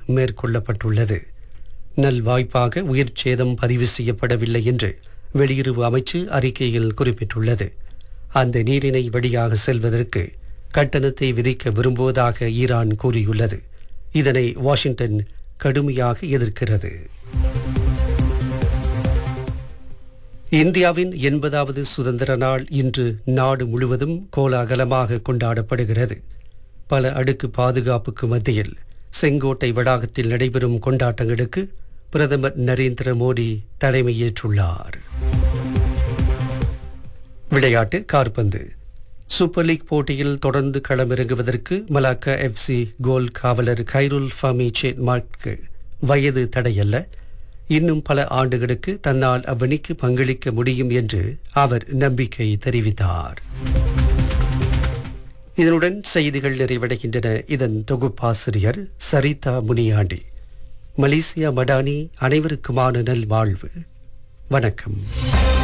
மேற்கொள்ளப்பட்டுள்ளது நல்வாய்ப்பாக உயிர் சேதம் பதிவு செய்யப்படவில்லை என்று வெளியுறவு அமைச்சு அறிக்கையில் குறிப்பிட்டுள்ளது அந்த நீரிணை வழியாக செல்வதற்கு கட்டணத்தை விதிக்க விரும்புவதாக ஈரான் கூறியுள்ளது இதனை வாஷிங்டன் கடுமையாக எதிர்க்கிறது இந்தியாவின் எண்பதாவது சுதந்திர நாள் இன்று நாடு முழுவதும் கோலாகலமாக கொண்டாடப்படுகிறது பல அடுக்கு பாதுகாப்புக்கு மத்தியில் செங்கோட்டை வளாகத்தில் நடைபெறும் கொண்டாட்டங்களுக்கு பிரதமர் நரேந்திர மோடி தலைமையேற்றுள்ளார் விளையாட்டு கார்பந்து சூப்பர் லீக் போட்டியில் தொடர்ந்து களமிறங்குவதற்கு மலாக்கா எஃப்சி கோல் காவலர் கைருல் ஃபமி சேட்மார்க்கு வயது தடையல்ல இன்னும் பல ஆண்டுகளுக்கு தன்னால் அவ்வணிக்கு பங்களிக்க முடியும் என்று அவர் நம்பிக்கை தெரிவித்தார் இதனுடன் செய்திகள் நிறைவடைகின்றன இதன் தொகுப்பாசிரியர் சரிதா முனியாண்டி மலேசியா மடானி அனைவருக்குமான நல்வாழ்வு வணக்கம்